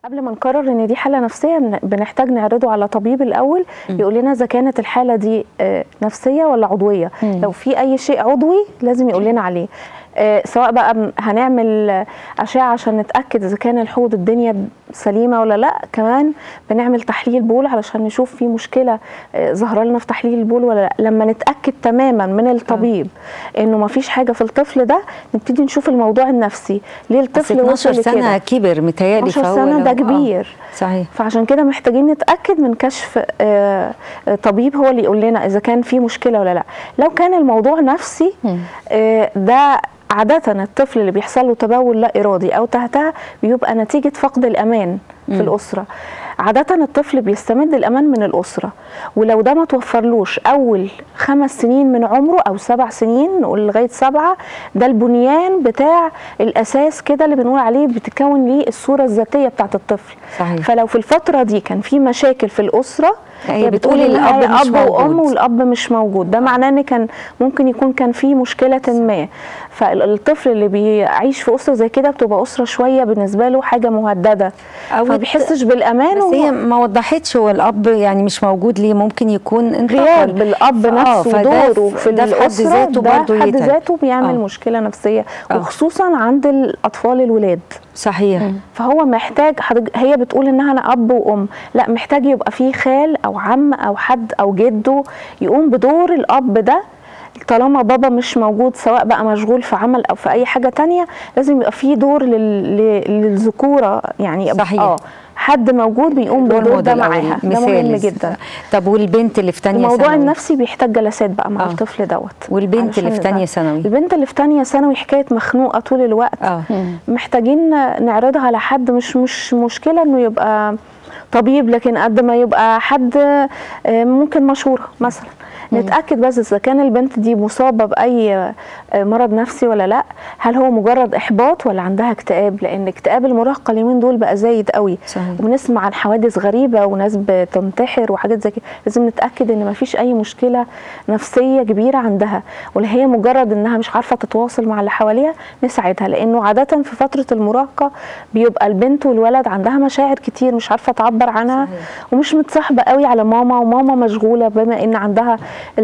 قبل ما نقرر ان دي حاله نفسيه بن- بنحتاج نعرضه على طبيب الاول يقول لنا اذا كانت الحاله دي آه، نفسيه ولا عضويه مم. لو في اي شيء عضوي لازم يقول لنا عليه آه، سواء بقى م- هنعمل آه، اشعه عشان نتاكد اذا كان الحوض الدنيا سليمه ولا لا كمان بنعمل تحليل بول علشان نشوف في مشكله آه، ظاهره لنا في تحليل البول ولا لا لما نتاكد تماما من الطبيب انه ما فيش حاجه في الطفل ده نبتدي نشوف الموضوع النفسي ليه بس الطفل 12 وصل سنه لكده كبر متهيألي 12 فهو سنه لو- ده آه، كبير صحيح فعشان كده محتاجين نتاكد من كشف آه، آه، طبيب هو اللي يقول لنا اذا كان في مشكله ولا لا لو كان الموضوع نفسي مم. آه، ده عادة الطفل اللي بيحصل له تبول لا إرادي أو تهتها بيبقى نتيجة فقد الأمان في الأسرة عادة الطفل بيستمد الأمان من الأسرة ولو ده ما توفرلوش أول خمس سنين من عمره أو سبع سنين نقول لغاية سبعة ده البنيان بتاع الأساس كده اللي بنقول عليه بتكون ليه الصورة الذاتية بتاعت الطفل صحيح. فلو في الفترة دي كان في مشاكل في الأسرة هي هي بتقول بتقول الأب الأب مش أب وأم موجود. والأب مش موجود ده معناه إن كان ممكن يكون كان في مشكلة ما فالطفل اللي بيعيش في أسرة زي كده بتبقى أسرة شوية بالنسبة له حاجة مهددة أو ما بيحسش بالأمان بس وهو- هي ما وضحتش هو الاب يعني مش موجود ليه ممكن يكون انتقل غياب الاب آه، نفسه فده ودوره في- في ده في حد الاسره ذاته ده برضه في حد يتعب. ذاته بيعمل آه. مشكله نفسيه آه. وخصوصا عند الاطفال الولاد صحيح فهو محتاج حضرتك- هي بتقول ان انا اب وام لا محتاج يبقى فيه خال او عم او حد او جده يقوم بدور الاب ده طالما بابا مش موجود سواء بقى مشغول في عمل او في اي حاجه تانية لازم يبقى فيه دور لل... ل- للذكوره يعني يبقى- صحيح. اه حد موجود بيقوم رول بالدور ده موديل أو معاها ده مثال مهم لس- جدا طب والبنت اللي في تانية الموضوع ثانوي؟ النفسي بيحتاج جلسات بقى مع آه. الطفل دوت والبنت علشان اللي في يبقى- تانية ثانوي البنت اللي في تانية ثانوي حكايه مخنوقه طول الوقت اه محتاجين نعرضها على حد مش مش مشكله انه يبقى طبيب لكن قد ما يبقى حد آه، ممكن مشهور مثلا نتاكد بس اذا كان البنت دي مصابه باي آه، مرض نفسي ولا لا هل هو مجرد احباط ولا عندها اكتئاب لان اكتئاب المراهقه اليومين دول بقى زايد قوي صحيح. وبنسمع عن حوادث غريبه وناس بتنتحر وحاجات زي كده لازم نتاكد ان ما فيش اي مشكله نفسيه كبيره عندها ولا هي مجرد انها مش عارفه تتواصل مع اللي حواليها نساعدها لانه عاده في فتره المراهقه بيبقى البنت والولد عندها مشاعر كتير مش عارفه تعبر عنها صحيح. ومش متصاحبه قوي على ماما وماما مشغوله بما ان عندها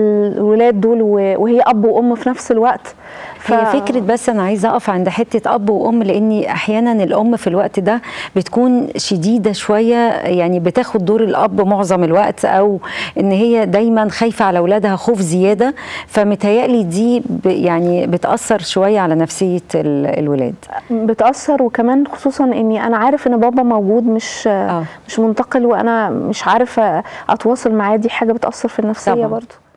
الولاد دول و- وهي اب وام في نفس الوقت هي فكرة بس أنا عايزة أقف عند حتة أب وأم لأني أحيانا الأم في الوقت ده بتكون شديدة شوية يعني بتاخد دور الأب معظم الوقت أو إن هي دايما خايفة على أولادها خوف زيادة فمتهيألي دي ب- يعني بتأثر شوية على نفسية ال- الولاد بتأثر وكمان خصوصا اني انا عارف ان بابا موجود مش آه. مش منتقل وانا مش عارفه اتواصل معاه دي حاجه بتأثر في النفسيه طبعاً. برضو